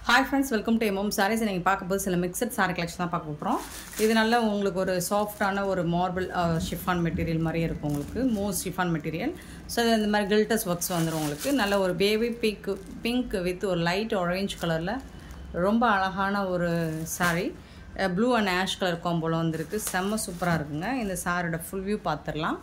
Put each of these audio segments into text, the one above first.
hi friends welcome to MM sarees நீங்கள் பார்க்கும்போது சில மிக்சட் சாரி கலெக்ஷன் தான் பார்க்க போகிறோம் இது நல்ல உங்களுக்கு ஒரு சாஃப்டான ஒரு மார்பிள் ஷிஃபான் மெட்டீரியல் மாதிரியே இருக்கும் உங்களுக்கு மோஸ்ட் ஷிஃபான் மெட்டீரியல் ஸோ இது இந்த மாதிரி கில்டஸ் ஒர்க்ஸ் வந்துடும் உங்களுக்கு நல்ல ஒரு பேபி பிங்க் பிங்க் வித் ஒரு லைட் ஆரஞ்ச் கலரில் ரொம்ப அழகான ஒரு saree blue and ash colour காம்போல வந்திருக்கு செம்ம சூப்பராக இருக்குங்க இந்த சாரியோட ஃபுல் வியூ பார்த்துடலாம்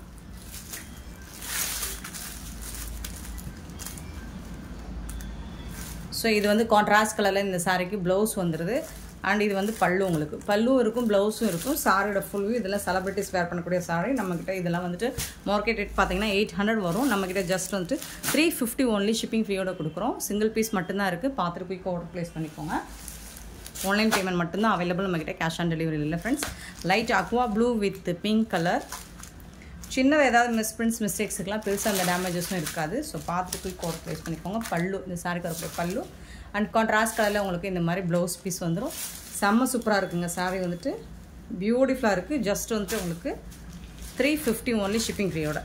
ஸோ இது வந்து கான்ட்ராஸ்ட் கலரில் இந்த சாரிக்கு ப்ளவுஸ் வந்துடுது அண்ட் இது வந்து பல்லு உங்களுக்கு பல்லும் இருக்கும் ப்ளவுஸும் இருக்கும் சாரியோட ஃபுல் வியூ இதெல்லாம் செலிபிரிட்டிஸ் வேர் பண்ணக்கூடிய சாரி நம்மக்கிட்ட இதெல்லாம் வந்துட்டு மார்க்கெட் ரேட் பார்த்தீங்கன்னா எயிட் ஹண்ட்ரட் வரும் நம்மக்கிட்ட ஜஸ்ட் வந்துட்டு த்ரீ ஃபிஃப்டி ஒன்லி ஷிப்பிங் ஃப்ரீயோட கொடுக்குறோம் சிங்கிள் பீஸ் மட்டும்தான் இருக்குது பார்த்துட்டு குயிக்காக ஆர்டர் ப்ளேஸ் பண்ணிக்கோங்க ஆன்லைன் பேமெண்ட் மட்டும்தான் அவைலபிள் நம்மக்கிட்ட கேஷ் ஆன் டெலிவரி இல்லை friends light aqua blue with pink colour சின்னதாக ஏதாவது மிஸ்பிரிண்ட்ஸ் மிஸ்டேக்ஸுக்கெலாம் பெருசாக அந்த டேமேஜஸும் இருக்காது ஸோ பார்த்துட்டு குயிக் ஆர்டர் ப்ளேஸ் பண்ணிக்கோங்க பல்லு இந்த சாரிக்கு வரக்கூடிய பல்லு அண்ட் கான்ட்ராஸ்ட் கலரில் உங்களுக்கு இந்த மாதிரி ப்ளவுஸ் பீஸ் வந்துடும் செம்ம சூப்பராக இருக்குங்க சாரீ வந்துட்டு பியூட்டிஃபுல்லாக இருக்குது ஜஸ்ட் வந்துட்டு உங்களுக்கு த்ரீ ஃபிஃப்டி ஒன்லி ஷிப்பிங் ஃப்ரீயோட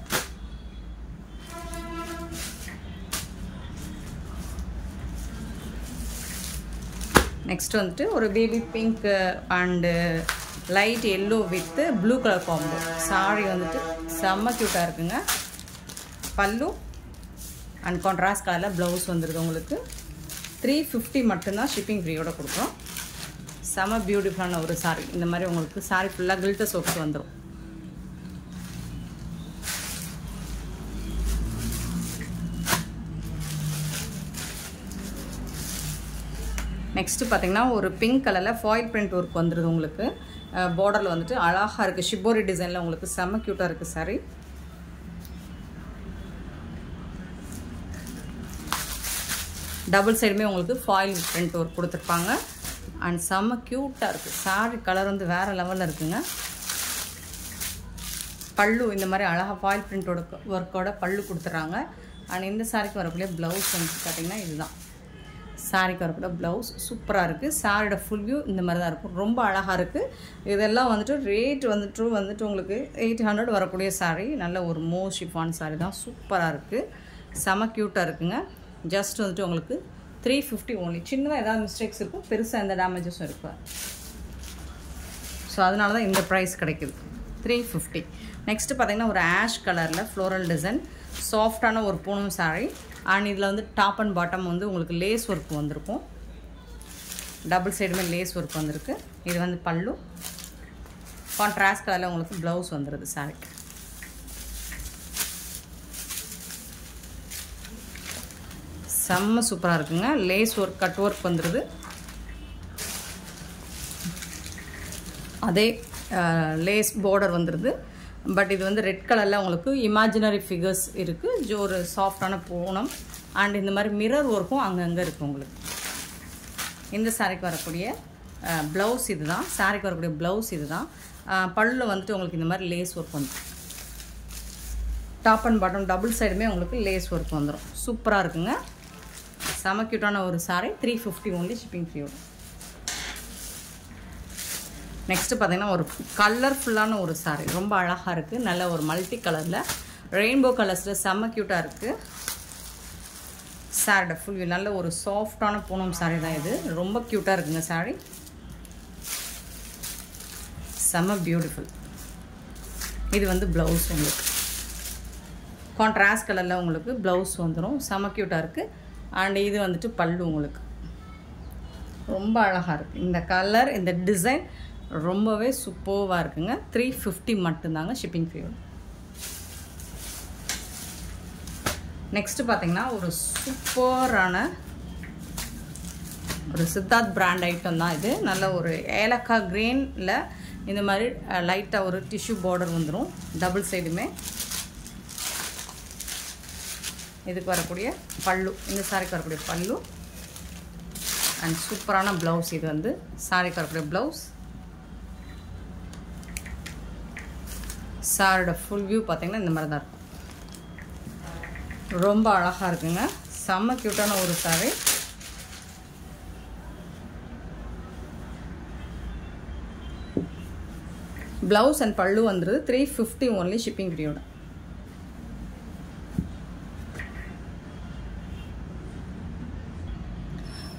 நெக்ஸ்ட் வந்துட்டு ஒரு baby pink and light yellow with blue colour combo saree வந்துட்டு செம்ம க்யூட்டாக இருக்குங்க பல்லு அண்ட் கான்ட்ராஸ்ட் கலரில் ப்ளவுஸ் வந்துடுது உங்களுக்கு த்ரீ ஃபிஃப்டி மட்டும்தான் ஷிப்பிங் ஃப்ரீயோட கொடுக்குறோம் செம பியூட்டிஃபுல்லான ஒரு சாரி இந்த மாதிரி உங்களுக்கு சாரி ஃபுல்லாக கில்ட்ட சோப்ஸ் வந்துடும் நெக்ஸ்ட்டு பார்த்தீங்கன்னா ஒரு பிங்க் கலரில் ஃபாயில் பிரிண்ட் ஒர்க் வந்துடுது உங்களுக்கு பார்டரில் வந்துட்டு அழகாக இருக்குது ஷிப்போரி டிசைனில் உங்களுக்கு செம்ம க்யூட்டாக இருக்குது சாரி டபுள் சைடுமே உங்களுக்கு ஃபாயில் பிரிண்ட் ஒர்க் கொடுத்துருப்பாங்க அண்ட் செம்ம க்யூட்டாக இருக்குது சாரி கலர் வந்து வேறு லெவலில் இருக்குங்க பல்லு இந்த மாதிரி அழகாக ஃபாயில் பிரிண்டோட ஒர்க்கோட பல்லு கொடுத்துட்றாங்க அண்ட் இந்த சாரிக்கு வரக்கூடிய ப்ளவுஸ் வந்து பார்த்திங்கன்னா இதுதான் சாரிக்கு வரக்கூட ப்ளவுஸ் சூப்பராக இருக்குது சாரியோட ஃபுல் வியூ இந்த மாதிரி தான் இருக்கும் ரொம்ப அழகாக இருக்குது இதெல்லாம் வந்துட்டு ரேட் வந்துட்டு வந்துட்டு உங்களுக்கு எயிட் ஹண்ட்ரட் வரக்கூடிய சாரீ நல்ல ஒரு மோ ஷிஃபான் சாரீ தான் சூப்பராக இருக்குது செம க்யூட்டாக இருக்குங்க ஜஸ்ட் வந்துட்டு உங்களுக்கு த்ரீ ஃபிஃப்டி ஓன்லி சின்னதாக ஏதாவது மிஸ்டேக்ஸ் இருக்கும் பெருசாக எந்த டேமேஜஸும் இருக்கும் ஸோ அதனால தான் இந்த ப்ரைஸ் கிடைக்குது த்ரீ ஃபிஃப்டி நெக்ஸ்ட்டு பார்த்திங்கன்னா ஒரு ஆஷ் கலரில் ஃப்ளோரல் டிசைன் சாஃப்டான ஒரு பூனம் சாரீ அண்ட் இதில் வந்து டாப் அண்ட் பாட்டம் வந்து உங்களுக்கு லேஸ் ஒர்க் வந்திருக்கும் டபுள் சைடுமே லேஸ் ஒர்க் வந்திருக்கு இது வந்து பல்லு கான்ட்ராஸ்ட் கலரில் உங்களுக்கு ப்ளவுஸ் வந்துடுது சாரிக்கு செம்ம சூப்பராக இருக்குங்க லேஸ் ஒர்க் கட் ஒர்க் வந்துடுது அதே லேஸ் பார்டர் வந்துடுது பட் இது வந்து ரெட் கலரில் உங்களுக்கு இமேஜினரி ஃபிகர்ஸ் இருக்குது ஒரு சாஃப்டான பூனம் அண்ட் இந்த மாதிரி மிரர் ஒர்க்கும் அங்கங்கே இருக்குது உங்களுக்கு இந்த சாரிக்கு வரக்கூடிய ப்ளவுஸ் இது தான் சாரிக்கு வரக்கூடிய ப்ளவுஸ் இது தான் பல்லில் வந்துட்டு உங்களுக்கு இந்த மாதிரி லேஸ் ஒர்க் வந்துடும் டாப் அண்ட் பாட்டம் டபுள் சைடுமே உங்களுக்கு லேஸ் ஒர்க் வந்துடும் சூப்பராக இருக்குங்க செம க்யூட்டான ஒரு saree three fifty only shipping ஃப்ரீயோட நெக்ஸ்ட்டு பார்த்தீங்கன்னா ஒரு கலர்ஃபுல்லான ஒரு சாரீ ரொம்ப அழகாக இருக்குது நல்ல ஒரு மல்டி கலரில் ரெயின்போ கலர்ஸில் செம்ம க்யூட்டாக இருக்குது சாரியோட ஃபுல் வியூ நல்ல ஒரு சாஃப்டான பூனம் சாரீ தான் இது ரொம்ப க்யூட்டாக இருக்குங்க சாரீ செம்ம பியூட்டிஃபுல் இது வந்து ப்ளவுஸ் உங்களுக்கு கான்ட்ராஸ்ட் கலரில் உங்களுக்கு ப்ளவுஸ் வந்துடும் செம்ம க்யூட்டாக இருக்குது அண்ட் இது வந்துட்டு பல்லு உங்களுக்கு ரொம்ப அழகாக இருக்குது இந்த கலர் இந்த டிசைன் ரொம்பவே சூப்பர்வாக இருக்குங்க த்ரீ ஃபிஃப்டி மட்டும்தாங்க ஷிப்பிங் ஃபீயோட நெக்ஸ்ட்டு பார்த்தீங்கன்னா ஒரு சூப்பரான ஒரு சித்தார்த் பிராண்ட் ஐட்டம் தான் இது நல்ல ஒரு ஏலக்காய் கிரீனில் இந்த மாதிரி லைட்டாக ஒரு டிஷ்யூ பார்டர் வந்துடும் டபுள் சைடுமே இதுக்கு வரக்கூடிய பல்லு இந்த சாரிக்கு வரக்கூடிய பல்லு அண்ட் சூப்பரான ப்ளவுஸ் இது வந்து சாரிக்கு வரக்கூடிய ப்ளவுஸ் சாரோட ஃபுல் வியூ பார்த்திங்கன்னா இந்த மாதிரி தான் இருக்கும் ரொம்ப அழகாக இருக்குங்க செம்ம க்யூட்டான ஒரு சாரி ப்ளவுஸ் அண்ட் பல்லு வந்துடுது த்ரீ ஃபிஃப்டி ஒன்லி ஷிப்பிங் ஃப்ரீயோட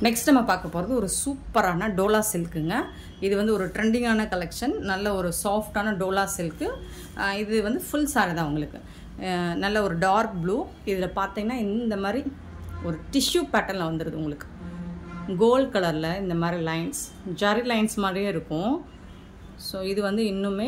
நெக்ஸ்ட் நம்ம பார்க்க போகிறது ஒரு சூப்பரான டோலா சில்க்குங்க இது வந்து ஒரு ட்ரெண்டிங்கான கலெக்ஷன் நல்ல ஒரு சாஃப்டான டோலா சில்க்கு இது வந்து ஃபுல் சாரி தான் உங்களுக்கு அஹ் நல்ல ஒரு டார்க் ப்ளூ இதில் பார்த்தீங்கன்னா இந்த மாதிரி ஒரு டிஷ்யூ பேட்டர்னில் வந்துடுது உங்களுக்கு கோல்ட் கலரில் இந்த மாதிரி லைன்ஸ் ஜரி லைன்ஸ் மாதிரியே இருக்கும் ஸோ இது வந்து இன்னுமே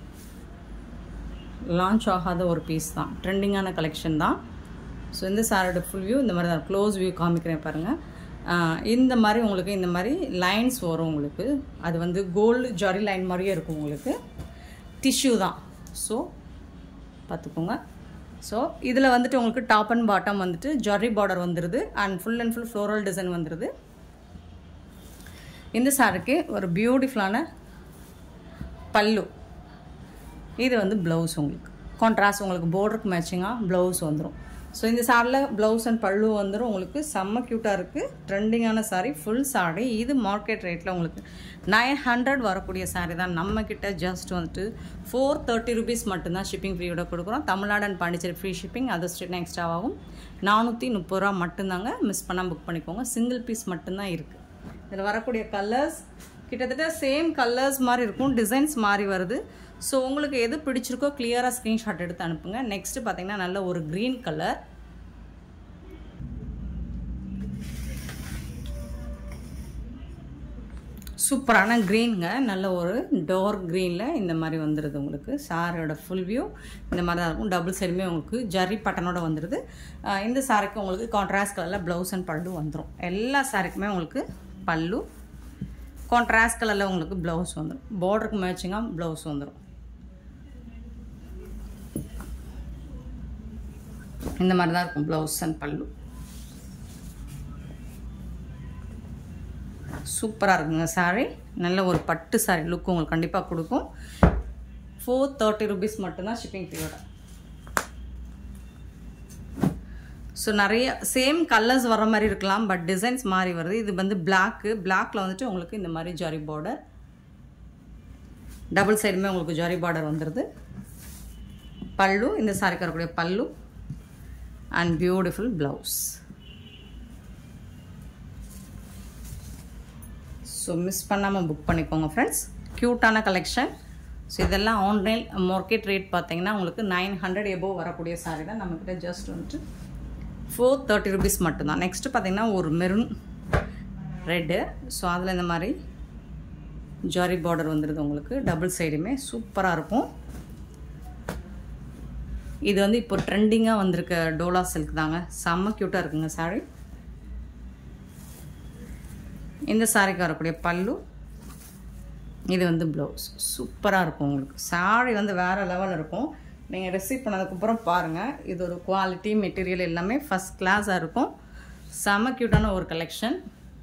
லான்ச் ஆகாத ஒரு பீஸ் தான் ட்ரெண்டிங்கான கலெக்ஷன் தான் ஸோ இந்த சாரோட ஃபுல் வியூ இந்த மாதிரி தான் க்ளோஸ் வியூ காமிக்கிறேன் பாருங்கள் ஆஹ் இந்த மாதிரி உங்களுக்கு இந்த மாதிரி லைன்ஸ் வரும் உங்களுக்கு அது வந்து கோல்டு ஜரி லைன் மாதிரியே இருக்கும் உங்களுக்கு டிஷ்யூ தான் ஸோ பார்த்துக்கோங்க ஸோ இதில் வந்துட்டு உங்களுக்கு டாப் அண்ட் பாட்டம் வந்துட்டு ஜரி பார்டர் வந்துடுது and full and full floral design வந்துடுது இந்த சாருக்கு ஒரு பியூட்டிஃபுல்லான பல்லு இது வந்து ப்ளவுஸ் உங்களுக்கு கான்ட்ராஸ்ட் உங்களுக்கு borderக்கு மேட்சிங்காக ப்ளவுஸ் வந்துடும் ஸோ இந்த சாரில் ப்ளவுஸ் அண்ட் பல்லு வந்துடும் உங்களுக்கு செம்ம க்யூட்டாக இருக்குது ட்ரெண்டிங்கான சாரி ஃபுல் சாரி இது மார்க்கெட் ரேட்டில் உங்களுக்கு நைன் ஹண்ட்ரட் வரக்கூடிய சாரி தான் நம்மக்கிட்ட ஜஸ்ட் வந்துட்டு ஃபோர் தேர்ட்டி ருபீஸ் மட்டும்தான் ஷிப்பிங் ஃப்ரீயோட கொடுக்குறோம் Tamil Nadu and Pondicherry free shipping other state extra ஆகும் நானூற்றி முப்பது ரூபா மட்டும்தாங்க மிஸ் பண்ணால் புக் பண்ணிக்கோங்க சிங்கிள் பீஸ் மட்டும்தான் இருக்குது இதில் வரக்கூடிய கலர்ஸ் கிட்டத்தட்ட சேம் கலர்ஸ் மாதிரி இருக்கும் டிசைன்ஸ் மாறி வருது ஸோ உங்களுக்கு எது பிடிச்சிருக்கோ கிளியராக ஸ்க்ரீன்ஷாட் எடுத்து அனுப்புங்க நெக்ஸ்ட் பார்த்தீங்கன்னா நல்ல ஒரு க்ரீன் கலர் சூப்பரான க்ரீனுங்க நல்ல ஒரு டார்க் க்ரீனில் இந்த மாதிரி வந்துடுது உங்களுக்கு சாரியோட ஃபுல் வியூ இந்த மாதிரி தான் இருக்கும் டபுள் சைடுமே உங்களுக்கு ஜரி பட்டனோட வந்துடுது ஆஹ் இந்த சாரிக்கு உங்களுக்கு கான்ட்ராஸ்ட் கலரில் ப்ளவுஸ் அண்ட் பல்லு வந்துடும் எல்லா சாரிக்குமே உங்களுக்கு பல்லு கான்ட்ராஸ்ட் கலரில் உங்களுக்கு ப்ளவுஸ் வந்துடும் பார்டருக்கு மேட்சிங்காக ப்ளவுஸ் வந்துடும் இந்த மாதிரி தான் இருக்கும் ப்ளவுஸ் அண்ட் பல்லு சூப்பராக இருக்குங்க சாரி நல்ல ஒரு பட்டு சாரி லுக் உங்களுக்கு கண்டிப்பாக கொடுக்கும் ஃபோர் தேர்ட்டி ருபீஸ் மட்டும்தான் ஷிப்பிங் ஃபீயோட ஸோ நிறைய சேம் கலர்ஸ் வர மாதிரி இருக்கலாம் பட் டிசைன்ஸ் மாறி வருது இது வந்து பிளாக்கு பிளாக்ல வந்துட்டு உங்களுக்கு இந்த மாதிரி ஜரி பார்டர் டபுள் சைடுமே உங்களுக்கு ஜரி பார்டர் வந்துடுது பல்லு இந்த சாரிக்கு வரக்கூடிய pallu and beautiful blouse so miss பண்ணாமல் புக் பண்ணிக்கோங்க ஃப்ரெண்ட்ஸ் க்யூட்டான கலெக்ஷன் ஸோ இதெல்லாம் ஆன்லைன் மார்க்கெட் ரேட் பார்த்தீங்கன்னா உங்களுக்கு நைன் ஹண்ட்ரட் எபோவ் வரக்கூடிய சாரீ தான் நம்மக்கிட்ட ஜஸ்ட் வந்துட்டு ஃபோர் தேர்ட்டி ருபீஸ் மட்டும்தான் நெக்ஸ்ட்டு பார்த்தீங்கன்னா ஒரு மெரூன் ரெட்டு ஸோ அதில் இந்த மாதிரி ஜாரி பார்டர் வந்துடுது உங்களுக்கு டபுள் சைடுமே சூப்பராக இருக்கும் இது வந்து இப்போ ட்ரெண்டிங்காக வந்திருக்க டோலா சில்க் தாங்க செம்ம க்யூட்டாக இருக்குங்க சாரி இந்த சாரிக்கு வரக்கூடிய பல்லு இது வந்து ப்ளவுஸ் சூப்பராக இருக்கும் உங்களுக்கு சாரி வந்து வேறு லெவலில் இருக்கும் நீங்கள் ரிசீவ் பண்ணதுக்கப்புறம் பாருங்கள் இது ஒரு குவாலிட்டி மெட்டீரியல் எல்லாமே ஃபஸ்ட் கிளாஸாக இருக்கும் செம க்யூட்டான ஒரு கலெக்ஷன்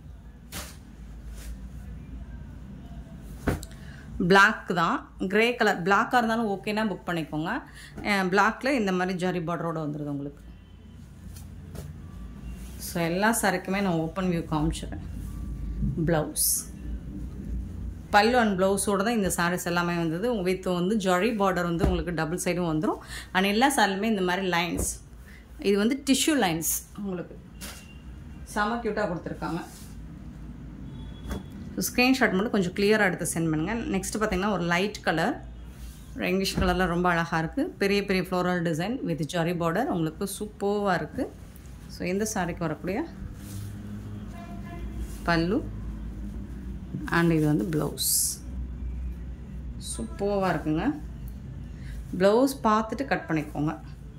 பிளாக் தான் கிரே கலர் பிளாக்காக இருந்தாலும் ஓகேனா புக் பண்ணிக்கோங்க பிளாக்கில் இந்த மாதிரி ஜரி பார்டரோட வந்துடுது உங்களுக்கு ஸோ எல்லா சாரிக்குமே நான் ஓப்பன் வியூ காமிச்சிடுறேன் ப்ளவுஸ் பல்லு அண்ட் ப்ளவுஸோடு தான் இந்த சாரீஸ் எல்லாமே வந்தது வித் வந்து ஜரி பார்டர் வந்து உங்களுக்கு டபுள் சைடும் வந்துடும் அண்ட் எல்லா சாரிலுமே இந்த மாதிரி லைன்ஸ் இது வந்து டிஷ்யூ லைன்ஸ் உங்களுக்கு செம க்யூட்டாக கொடுத்துருக்காங்க ஸோ ஸ்க்ரீன்ஷாட் மட்டும் கொஞ்சம் கிளியராக எடுத்து சென்ட் பண்ணுங்கள் நெக்ஸ்ட் பார்த்தீங்கன்னா ஒரு லைட் கலர் ஒரு இங்கிலீஷ் கலரில் ரொம்ப அழகாக இருக்குது பெரிய பெரிய floral design with zari border உங்களுக்கு சூப்பர்வாக இருக்குது ஸோ இந்த சாரிக்கு வரக்கூடிய பல்லு அண்ட் இது வந்து ப்ளவுஸ் சூப்பராக இருக்குங்க ப்ளவுஸ் பார்த்துட்டு கட் பண்ணிக்கோங்க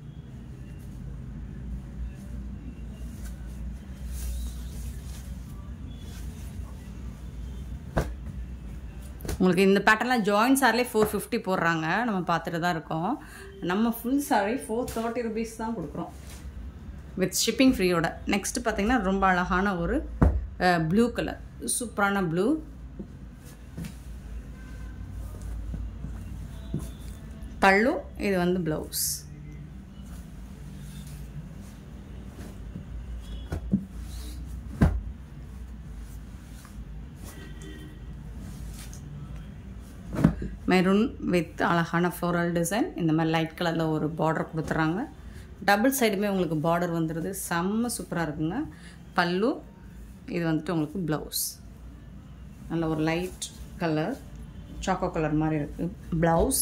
உங்களுக்கு இந்த பேட்டர்னில் ஜாயின் சாரிலே ஃபோர் ஃபிஃப்டி போடுறாங்க நம்ம பார்த்துட்டு தான் இருக்கோம் நம்ம full sari four thirty rupees தான் கொடுக்குறோம் வித் ஷிப்பிங் ஃப்ரீயோட நெக்ஸ்ட் பார்த்தீங்கன்னா ரொம்ப அழகான ஒரு ப்ளூ கலர் சூப்பரான ப்ளூ பல்லு இது வந்து ப்ளவுஸ் மெரூன் வித் அழகான ஃப்ளோரல் டிசைன் இந்த மாதிரி லைட் கலரில் ஒரு பார்டர் கொடுத்துட்றாங்க டபுள் சைடுமே உங்களுக்கு பார்டர் வந்துடுது செம்ம சூப்பராக இருக்குங்க பல்லு இது வந்துட்டு உங்களுக்கு ப்ளவுஸ் நல்ல ஒரு லைட் கலர் சாக்கோ கலர் மாதிரி இருக்குது blouse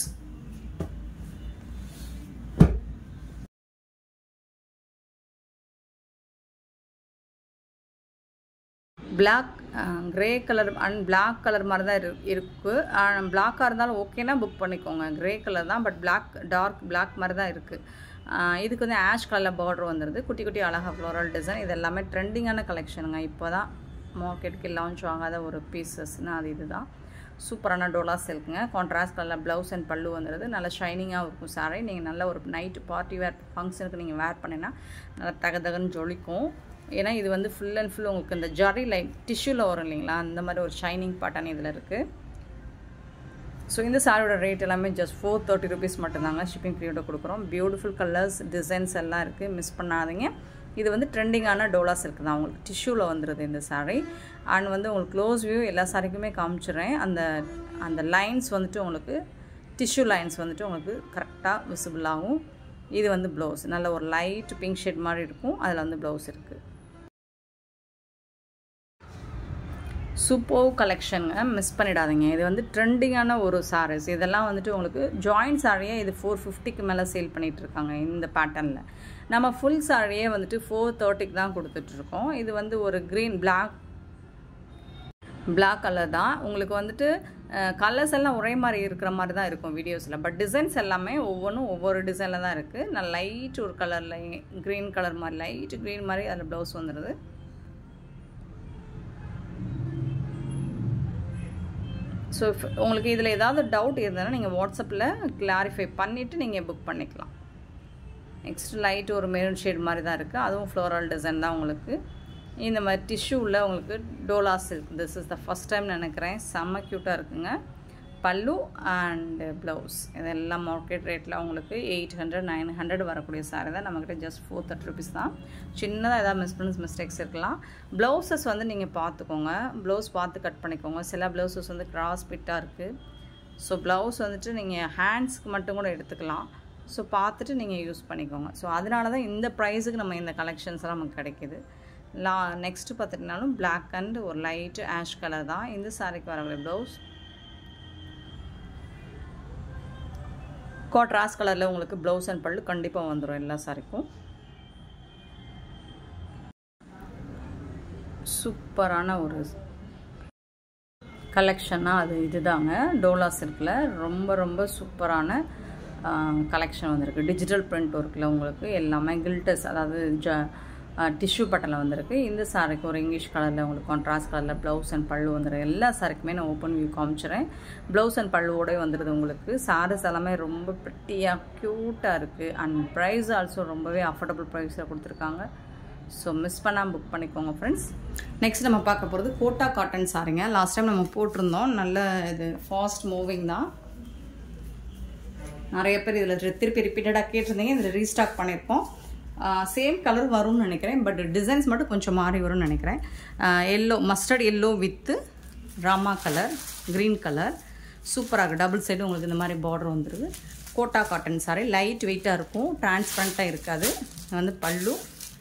black grey colour and black colour மாதிரி தான் இரு இருக்குது பிளாக்காக இருந்தாலும் ஓகேனா புக் பண்ணிக்கோங்க கிரே கலர் தான் பட் பிளாக் டார்க் பிளாக் மாதிரி தான் இருக்குது இதுக்கு வந்து ஆஷ் கலரில் பார்டர் வந்துடுது குட்டி குட்டி அழகாக ஃப்ளோரல் டிசைன் இது எல்லாமே ட்ரெண்டிங்கான கலெக்ஷனுங்க இப்போ தான் மார்க்கெட்டுக்கு லான்ச் ஆகாத ஒரு பீசஸ்னால் அது இதுதான் சூப்பரான டோலா சில்க்குங்க கான்ட்ராஸ்ட் கலரில் ப்ளவுஸ் அண்ட் பல்லு வந்துடுது நல்லா ஷைனிங்காக இருக்கும் சாரி நீங்கள் நல்ல ஒரு நைட்டு பார்ட்டி வேர் ஃபங்க்ஷனுக்கு நீங்கள் வேர் பண்ணினா நல்லா தக தகன்னு ஜொலிக்கும் ஏன்னா இது வந்து ஃபுல் அண்ட் ஃபுல் உங்களுக்கு இந்த ஜரி லைக் டிஷ்யூவில் வரும் இல்லைங்களா அந்த மாதிரி ஒரு ஷைனிங் பாட்டான இதில் இருக்குது ஸோ இந்த சாரியோட ரேட் எல்லாமே ஜஸ்ட் ஃபோர் தேர்ட்டி ருபீஸ் மட்டும்தாங்க ஷிப்பிங் ஃப்ரீயோட கொடுக்குறோம் பியூட்டிஃபுல் கலர்ஸ் டிசைன்ஸ் எல்லாம் இருக்குது மிஸ் பண்ணாதீங்க இது வந்து ட்ரெண்டிங்கான டோலா சில்க் தான் உங்களுக்கு டிஷ்யூவில் வந்துடுது இந்த சாரீ அண்ட் வந்து உங்களுக்கு க்ளோஸ் வியூ எல்லா சாரிக்குமே காமிச்சிடுறேன் அந்த அந்த லைன்ஸ் வந்துட்டு உங்களுக்கு டிஷ்யூ லைன்ஸ் வந்துட்டு உங்களுக்கு கரெக்டாக விசிபிள் ஆகும் இது வந்து ப்ளவுஸ் நல்ல ஒரு லைட் பிங்க் ஷேட் மாதிரி இருக்கும் அதில் வந்து ப்ளவுஸ் இருக்குது சூப்பர் கலெக்ஷனுங்க மிஸ் பண்ணிடாதீங்க இது வந்து ட்ரெண்டிங்கான ஒரு சாரீஸ் இதெல்லாம் வந்துட்டு உங்களுக்கு ஜாயிண்ட் சாரியே இது ஃபோர் ஃபிஃப்டிக்கு மேலே சேல் பண்ணிகிட்டு இருக்காங்க இந்த பேட்டர்னில் நம்ம ஃபுல் சாரியே வந்துட்டு ஃபோர் தேர்ட்டிக்கு தான் கொடுத்துட்ருக்கோம் இது வந்து ஒரு க்ரீன் பிளாக் பிளாக் கலர் தான் உங்களுக்கு வந்துட்டு கலர்ஸ் எல்லாம் ஒரே மாதிரி இருக்கிற மாதிரி தான் இருக்கும் வீடியோஸில் பட் டிசைன்ஸ் எல்லாமே ஒவ்வொன்றும் ஒவ்வொரு டிசைனில் தான் இருக்குது நான் லைட் ஒரு கலரில் க்ரீன் கலர் மாதிரி லைட் க்ரீன் மாதிரி அதில் ப்ளவுஸ் வந்துடுது ஸோ உங்களுக்கு இதில் ஏதாவது டவுட் இருந்ததுன்னா நீங்கள் வாட்ஸ்அப்பில் கிளாரிஃபை பண்ணிவிட்டு நீங்கள் புக் பண்ணிக்கலாம் நெக்ஸ்ட் லைட் ஒரு மெரூன் ஷேட் மாதிரி தான் இருக்குது அதுவும் ஃப்ளோரல் டிசைன் தான் உங்களுக்கு இந்த மாதிரி டிஷ்யூவில் உங்களுக்கு dola silk this is the first time நினைக்கிறேன் செம்ம க்யூட்டாக இருக்குங்க பல்லு அண்டு ப்ளவுஸ் இதெல்லாம் மார்க்கெட் ரேட்டில் உங்களுக்கு எயிட் ஹண்ட்ரட் நைன் ஹண்ட்ரட் வரக்கூடிய சாரி தான் நம்மக்கிட்ட ஜஸ்ட் ஃபோர் தேர்ட்டி ருபீஸ் தான் சின்னதாக ஏதாவது மிஸ்பிரன்ஸ் மிஸ்டேக்ஸ் இருக்கலாம் ப்ளவுசஸ் வந்து நீங்கள் பார்த்துக்கோங்க ப்ளவுஸ் பார்த்து கட் பண்ணிக்கோங்க சில ப்ளவுசஸ் வந்து கிராஸ் ஃபிட்டாக இருக்குது ஸோ ப்ளவுஸ் வந்துட்டு நீங்கள் ஹேண்ட்ஸ்க்கு மட்டும் கூட எடுத்துக்கலாம் ஸோ பார்த்துட்டு நீங்கள் யூஸ் பண்ணிக்கோங்க ஸோ அதனால தான் இந்த ப்ரைஸுக்கு நம்ம இந்த கலெக்ஷன்ஸ் எல்லாம் நமக்கு கிடைக்கிது லா நெக்ஸ்ட்டு பார்த்துட்டிங்கனாலும் பிளாக் அண்ட் ஒரு லைட்டு ஆஷ் கலர் தான் இந்த சாரிக்கு வரக்கூடிய ப்ளவுஸ் காட்ராஸ் கலரில் உங்களுக்கு ப்ளவுஸ் அண்ட் பல்லு கண்டிப்பாக வந்துடும் எல்லா சாரிக்கும் சூப்பரான ஒரு கலெக்ஷனாக அது இதுதாங்க டோலா சில்கில் ரொம்ப ரொம்ப சூப்பரான கலெக்ஷன் வந்திருக்கு டிஜிட்டல் பிரிண்ட் ஒர்க்கில் உங்களுக்கு எல்லாமே கில்டஸ் அதாவது ஜ டிஷ்யூ பட்டனில் வந்திருக்கு இந்த சாரிக்கு ஒரு இங்கிலீஷ் கலரில் உங்களுக்கு கான்ட்ராஸ்ட் கலரில் ப்ளவுஸ் அண்ட் பல்லு வந்துடும் எல்லா சாரிக்குமே நான் ஓப்பன் வியூ காமிச்சிறேன் ப்ளவுஸ் அண்ட் பல்லுவோடய வந்துடுது உங்களுக்கு சாரீஸ் எல்லாமே ரொம்ப ப்ரிட்டியாக க்யூட்டாக இருக்குது அண்ட் ப்ரைஸ் ஆல்சோ ரொம்பவே அஃபோர்டபுள் ப்ரைஸில் கொடுத்துருக்காங்க ஸோ மிஸ் பண்ணாமல் புக் பண்ணிக்கோங்க ஃப்ரெண்ட்ஸ் நெக்ஸ்ட் நம்ம பார்க்க போகிறது கோட்டா காட்டன் சாரிங்க லாஸ்ட் டைம் நம்ம போட்டிருந்தோம் நல்ல இது ஃபாஸ்ட் மூவிங் தான் நிறைய பேர் இதில் திருப்பி ரிப்பீட்டடாக கேட்டிருந்தீங்க இதில் ரீஸ்டாக் பண்ணியிருக்கோம் சேம் கலர் வரும்னு நினைக்கிறேன் பட் டிசைன்ஸ் மட்டும் கொஞ்சம் மாறி வரும்னு நினைக்கிறேன் yellow mustard yellow with Rama colour green colour சூப்பராக இருக்குது டபுள் சைடு உங்களுக்கு இந்த மாதிரி பார்டர் வந்துடுது கோட்டா காட்டன் சாரி லைட் வெயிட்டாக இருக்கும் டிரான்ஸ்பரண்ட்டாக இருக்காது வந்து பல்லு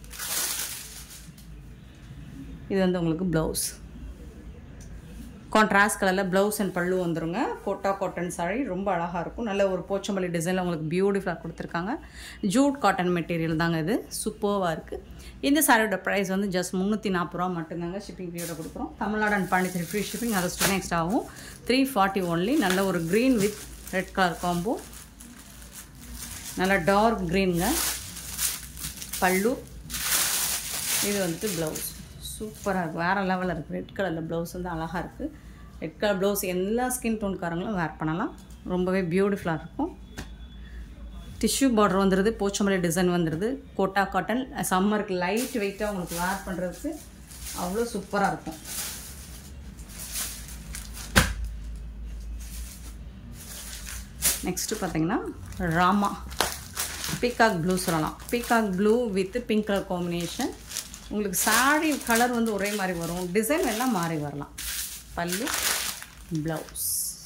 இது வந்து உங்களுக்கு ப்ளவுஸ் கான்ட்ராஸ்ட் கலரில் ப்ளவுஸ் அண்ட் பல்லு வந்துருங்க கோட்டா காட்டன் சாரி ரொம்ப அழகாக இருக்கும் நல்ல ஒரு போச்சம்பள்ளி டிசைனில் உங்களுக்கு பியூட்டிஃபுல்லாக கொடுத்துருக்காங்க ஜூட் காட்டன் மெட்டீரியல் தாங்க இது சூப்பர்வாக இருக்குது இந்த சாரியோட ப்ரைஸ் வந்து ஜஸ்ட் முந்நூற்றி நாற்பது ரூபா மட்டும்தாங்க ஷிப்பிங் ஃப்ரீயோட கொடுக்குறோம் Tamil Nadu and Pondicherry free shipping அதை ஸ்டூ நெக்ஸ்ட் ஆகும் த்ரீ ஃபார்ட்டி ஒன்லி நல்ல ஒரு green with red colour combo நல்லா டார்க் க்ரீனுங்க பல்லு இது வந்துட்டு ப்ளவுஸ் சூப்பராக இருக்குது வேறு லெவலில் இருக்குது ரெட் கலரில் ப்ளவுஸ் வந்து அழகாக இருக்குது ரெட் கலர் ப்ளவுஸ் எல்லா ஸ்கின் டோன்காரங்களும் வேர் பண்ணலாம் ரொம்பவே பியூட்டிஃபுல்லாக இருக்கும் டிஷ்யூ பார்டர் வந்துடுது போச்சமல்லி டிசைன் வந்துடுது கோட்டா காட்டன் சம்மருக்கு லைட் வெயிட்டாக உங்களுக்கு வேர் பண்ணுறதுக்கு அவ்வளோ சூப்பராக இருக்கும் நெக்ஸ்ட்டு பார்த்தீங்கன்னா ராமா பீகாக் ப்ளூ சொல்லலாம் peacock blue with pink colour combination உங்களுக்கு சாரி கலர் வந்து ஒரே மாதிரி வரும் டிசைன் எல்லாம் மாறி வரலாம் பல்லு ப்ளவுஸ்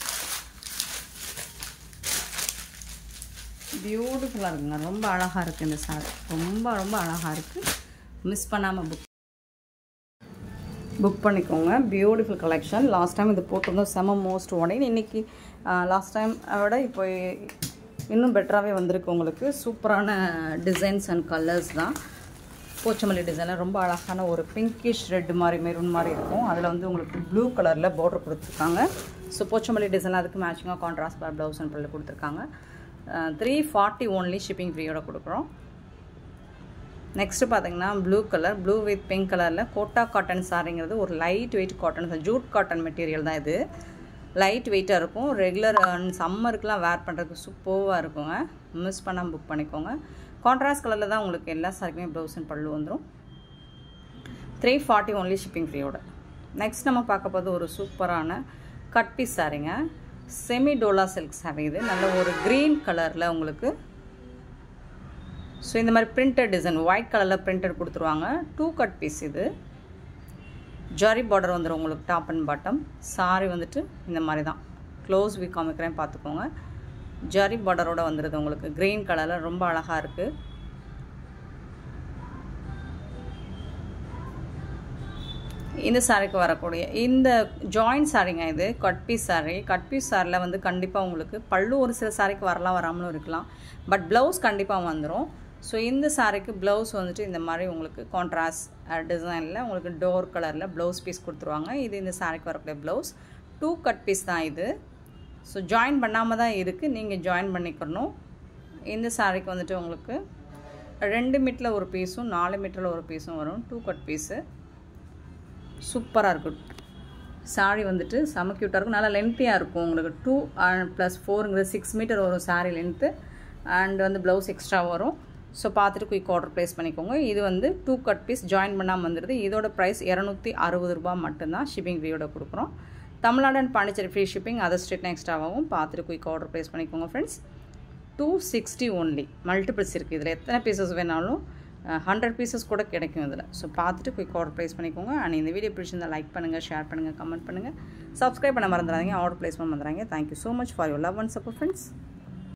பியூட்டிஃபுல்லாக இருக்குங்க ரொம்ப அழகாக இருக்குது இந்த சாரி ரொம்ப ரொம்ப அழகாக இருக்குது மிஸ் பண்ணாமல் புக் புக் பண்ணிக்கோங்க பியூட்டிஃபுல் கலெக்ஷன் லாஸ்ட் டைம் இது போட்டிருந்தோம் செம மோஸ்ட் ஒன் இன்றைக்கி லாஸ்ட் டைம் விட இப்போ இன்னும் பெட்டராகவே வந்திருக்கு உங்களுக்கு சூப்பரான டிசைன்ஸ் அண்ட் கலர்ஸ் தான் போச்சமல்லி டிசைனில் ரொம்ப அழகான ஒரு பிங்கிஷ் ரெட் மாதிரி மெரூன் மாதிரி இருக்கும் அதில் வந்து உங்களுக்கு ப்ளூ கலரில் பார்டர் கொடுத்துருக்காங்க ஸோ போச்சமல்லி டிசைனில் அதுக்கு மேட்சிங்காக contrast bar blouse and pallu கொடுத்துருக்காங்க த்ரீ ஃபார்ட்டி ஒன்லி ஷிப்பிங் ஃப்ரீயோட கொடுக்குறோம் நெக்ஸ்ட்டு பார்த்தீங்கன்னா blue colour blue with pink கலரில் கோட்டா காட்டன் சாரிங்கிறது ஒரு light weight cotton jute cotton material தான் இது லைட் வெயிட்டாக இருக்கும் ரெகுலர் சம்மருக்குலாம் வேர் பண்ணுறதுக்கு சூப்பராக இருக்குங்க மிஸ் பண்ணாமல் புக் பண்ணிக்கோங்க கான்ட்ராஸ்ட் கலரில் தான் உங்களுக்கு எல்லா சாரிக்குமே ப்ளவுஸ் அண்ட் பல்லு வந்துடும் த்ரீ ஃபார்ட்டி ஒன்லி ஷிப்பிங் ஃப்ரீயோட நெக்ஸ்ட் நம்ம பார்க்க போது ஒரு சூப்பரான கட் பீஸ் சாரிங்க செமி டோலா சில்க் சாரி இது நல்ல ஒரு க்ரீன் கலரில் உங்களுக்கு ஸோ இந்த மாதிரி பிரிண்டட் டிசைன் ஒயிட் கலரில் பிரிண்டட் கொடுத்துருவாங்க டூ கட் பீஸ் இது ஜரி பார்டர் வந்துடும் உங்களுக்கு டாப் அண்ட் பாட்டம் சாரி வந்துட்டு இந்த மாதிரி தான் க்ளோஸ் வி காமிக்கிறேன் பார்த்துக்கோங்க ஜரி பார்டரோட வந்துடுது உங்களுக்கு க்ரீன் கலரில் ரொம்ப அழகாக இருக்குது இந்த சாரிக்கு வரக்கூடிய இந்த ஜாயின்ட் சாரிங்க இது cut piece sari cut piece சாரியில் வந்து கண்டிப்பாக உங்களுக்கு பல்லு ஒரு சில சாரிக்கு வரலாம் வராமலும் இருக்கலாம் பட் ப்ளவுஸ் கண்டிப்பாக வந்துடும் ஸோ இந்த சாரிக்கு ப்ளவுஸ் வந்துட்டு இந்த மாதிரி உங்களுக்கு கான்ட்ராஸ்ட் டிசைனில் உங்களுக்கு டோர் கலரில் ப்ளவுஸ் பீஸ் கொடுத்துருவாங்க இது இந்த சாரிக்கு வரக்கூடிய ப்ளவுஸ் டூ கட் பீஸ் தான் இது ஸோ ஜாயின் பண்ணாமல் தான் இருக்குது நீங்கள் ஜாயின் பண்ணிக்கணும் இந்த சாரிக்கு வந்துட்டு உங்களுக்கு ரெண்டு மீட்டரில் ஒரு பீஸும் நாலு மீட்டரில் ஒரு பீஸும் வரும் டூ கட் பீஸு சூப்பராக இருக்கும் சாரி வந்துட்டு செம க்யூட்டாக இருக்கும் நல்லா லென்த்தியாக இருக்கும் உங்களுக்கு டூ ப்ளஸ் ஃபோருங்கிறது சிக்ஸ் மீட்டர் வரும் சாரீ லென்த்து அண்ட் வந்து ப்ளவுஸ் எக்ஸ்ட்ரா வரும் ஸோ பார்த்துட்டு குயிக் ஆர்டர் ப்ளேஸ் பண்ணிக்கோங்க இது வந்து டூ கட் பீஸ் ஜாயின் பண்ணாமல் வந்துடுது இதோட ப்ரைஸ் இரநூத்தி அறுபது ரூபா மட்டும்தான் ஷிப்பிங் ஃப்ரீயோட கொடுக்குறோம் Tamil Nadu and Pondicherry free shipping other state எக்ஸ்ட்ராவாகவும் பார்த்துட்டு குயிக் ஆர்டர் ப்ளேஸ் பண்ணிக்கோங்க friends two sixty only multiples இருக்குது இதில் எத்தனை பீசஸ் வேணாலும் ஹண்ட்ரட் பீசஸ் கூட கிடைக்கும் இதில் ஸோ பார்த்துட்டு குயிக் ஆர்டர் ப்ளேஸ் பண்ணிக்கோங்க அண்ட் இந்த வீடியோ பிடிச்சிருந்தால் லைக் பண்ணுங்கள் ஷேர் பண்ணுங்கள் கமெண்ட் பண்ணுங்கள் சப்ஸ்கிரைப் பண்ண மறந்துடாதீங்க ஆர்டர் ப்ளேஸ் பண்ண மறந்துடாங்க thank you so much for your love and support friends